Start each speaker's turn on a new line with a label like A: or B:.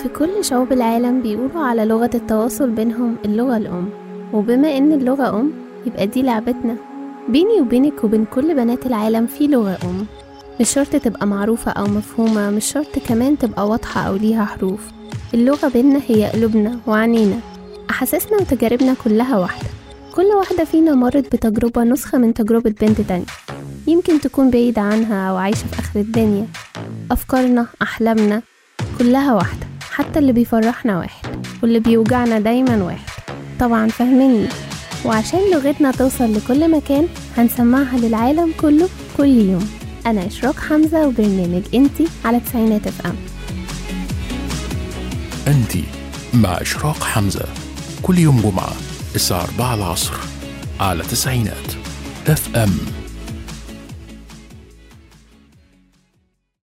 A: في كل شعوب العالم بيقولوا على لغة التواصل بينهم اللغة الأم وبما إن اللغة أم يبقى دي لعبتنا بيني وبينك وبين كل بنات العالم في لغة أم مش شرط تبقى معروفة أو مفهومة مش شرط كمان تبقى واضحة أو ليها حروف اللغة بينا هي قلوبنا وعنينا أحاسيسنا وتجاربنا كلها واحدة كل واحدة فينا مرت بتجربة نسخة من تجربة بنت تانية يمكن تكون بعيدة عنها أو عايشة في آخر الدنيا أفكارنا أحلامنا كلها واحدة حتى اللي بيفرحنا واحد واللي بيوجعنا دايما واحد طبعا فاهميني وعشان لغتنا توصل لكل مكان هنسمعها للعالم كله كل يوم أنا إشراق حمزة وبرنامج انتي على تسعينات اف ام
B: أنت مع إشراق حمزة كل يوم جمعة الساعة 4 العصر على تسعينات اف ام